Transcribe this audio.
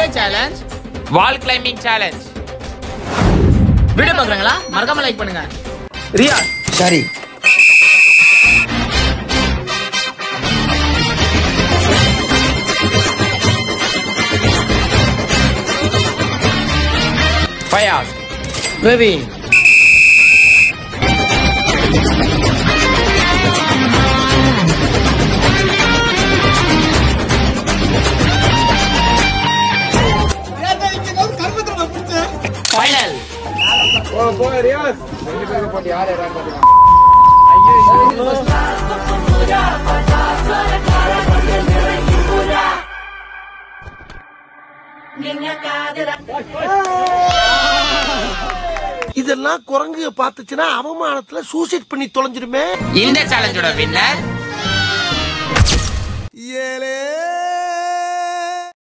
challenge wall climbing challenge video பாக்குறாங்களா மறக்காம like பண்ணுங்க ரியா சரி ஃபயாஸ் பிரவீன் ஃபைனல் இதெல்லாம் குரங்கு பார்த்துச்சுன்னா அவமானத்துல சூசைட் பண்ணி தொலைஞ்சிருமே இந்த சேலஞ்சோட வின்னர் ஏலே